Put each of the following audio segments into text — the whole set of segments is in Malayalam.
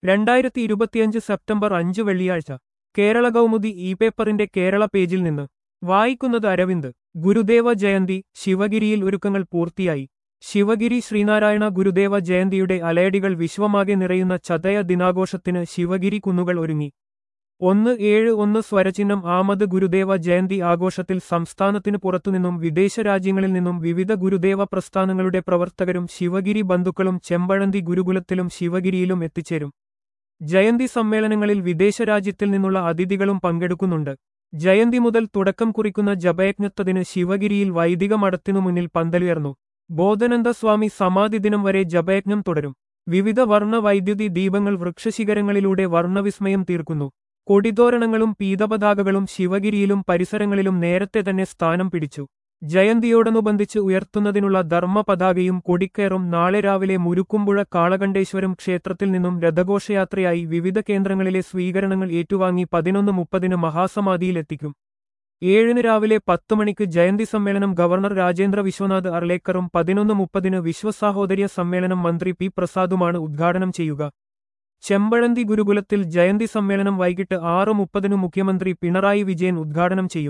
രണ്ടായിരത്തി ഇരുപത്തിയഞ്ച് സെപ്റ്റംബർ അഞ്ച് വെള്ളിയാഴ്ച കേരള കൗമുദി ഇ പേപ്പറിന്റെ കേരള പേജിൽ നിന്ന് വായിക്കുന്നത് അരവിന്ദ് ഗുരുദേവ ജയന്തി ശിവഗിരിയിൽ ഒരുക്കങ്ങൾ പൂർത്തിയായി ശിവഗിരി ശ്രീനാരായണ ഗുരുദേവ ജയന്തിയുടെ അലയടികൾ വിശ്വമാകെ നിറയുന്ന ചതയ ദിനാഘോഷത്തിന് ശിവഗിരി കുന്നുകൾ ഒരുങ്ങി ഒന്ന് ഏഴ് ഒന്ന് സ്വരചിഹ്നം ആമത് ഗുരുദേവ ജയന്തി ആഘോഷത്തിൽ സംസ്ഥാനത്തിനു പുറത്തുനിന്നും വിദേശ രാജ്യങ്ങളിൽ നിന്നും വിവിധ ഗുരുദേവ പ്രസ്ഥാനങ്ങളുടെ പ്രവർത്തകരും ശിവഗിരി ബന്ധുക്കളും ചെമ്പഴന്തി ഗുരുകുലത്തിലും ശിവഗിരിയിലും എത്തിച്ചേരും ജയന്തി സമ്മേളനങ്ങളിൽ വിദേശ രാജ്യത്തിൽ നിന്നുള്ള അതിഥികളും പങ്കെടുക്കുന്നുണ്ട് ജയന്തി മുതൽ തുടക്കം കുറിക്കുന്ന ജപയജ്ഞത്തതിന് ശിവഗിരിയിൽ വൈദിക മഠത്തിനു മുന്നിൽ പന്തലുയർന്നു ബോധനന്ദ സ്വാമി സമാധി ദിനം വരെ ജപയജ്ഞം തുടരും വിവിധ വർണ്ണ വൈദ്യുതി ദീപങ്ങൾ വൃക്ഷശിഖരങ്ങളിലൂടെ വർണ്ണവിസ്മയം തീർക്കുന്നു കൊടിതോരണങ്ങളും പീതപതാകകളും ശിവഗിരിയിലും പരിസരങ്ങളിലും നേരത്തെ തന്നെ സ്ഥാനം പിടിച്ചു ജയന്തിയോടനുബന്ധിച്ച് ഉയർത്തുന്നതിനുള്ള ധർമ്മ പതാകയും കൊടിക്കയറും നാളെ രാവിലെ മുരുക്കുമ്പുഴ കാളകണ്ഠേശ്വരം ക്ഷേത്രത്തിൽ നിന്നും രഥഘോഷയാത്രയായി വിവിധ കേന്ദ്രങ്ങളിലെ സ്വീകരണങ്ങൾ ഏറ്റുവാങ്ങി പതിനൊന്ന് മുപ്പതിന് മഹാസമാധിയിലെത്തിക്കും ഏഴിന് രാവിലെ പത്ത് മണിക്ക് ജയന്തി സമ്മേളനം ഗവർണർ രാജേന്ദ്ര വിശ്വനാഥ് അർലേക്കറും പതിനൊന്ന് മുപ്പതിന് വിശ്വസാഹോദര്യ സമ്മേളനം മന്ത്രി പി പ്രസാദുമാണ് ഉദ്ഘാടനം ചെയ്യുക ചെമ്പഴന്തി ഗുരുകുലത്തിൽ ജയന്തി സമ്മേളനം വൈകിട്ട് ആറ് മുപ്പതിന് മുഖ്യമന്ത്രി പിണറായി വിജയൻ ഉദ്ഘാടനം ചെയ്യും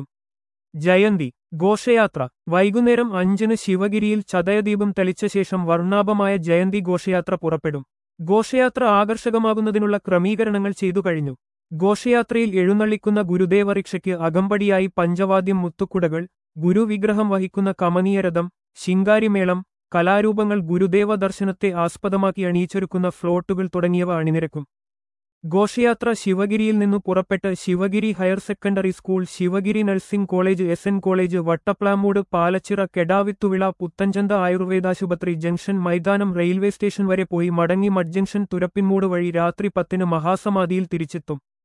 ജയന്തി ഘോഷയാത്ര വൈകുന്നേരം അഞ്ചിന് ശിവഗിരിയിൽ ചതയദീപം തെളിച്ച ശേഷം വർണ്ണാഭമായ ജയന്തി ഘോഷയാത്ര പുറപ്പെടും ഘോഷയാത്ര ആകർഷകമാകുന്നതിനുള്ള ക്രമീകരണങ്ങൾ ചെയ്തു കഴിഞ്ഞു ഘോഷയാത്രയിൽ എഴുന്നള്ളിക്കുന്ന ഗുരുദേവറിക്ഷയ്ക്ക് അകമ്പടിയായി പഞ്ചവാദ്യം മുത്തുക്കുടകൾ ഗുരുവിഗ്രഹം വഹിക്കുന്ന കമനീയരഥം ശിങ്കാരിമേളം കലാരൂപങ്ങൾ ഗുരുദേവ ദർശനത്തെ ആസ്പദമാക്കി അണിയിച്ചൊരുക്കുന്ന ഫ്ലോട്ടുകൾ തുടങ്ങിയവ അണിനിരക്കും ഘോഷയാത്ര ശിവഗിരിയിൽ നിന്നു പുറപ്പെട്ട് Sivagiri higher secondary school Sivagiri nursing college S N college Vattaplamoodu Palachira Kedavithuvila Puthenchantha ആയുർവേദാശുപത്രി ജംഗ്ഷൻ മൈതാനം റെയിൽവേ സ്റ്റേഷൻ വരെ പോയി മടങ്ങി മഡ് ജംഗ്ഷൻ തുരപ്പിൻമൂട് വഴി രാത്രി പത്തിന് മഹാസമാധിയിൽ തിരിച്ചെത്തും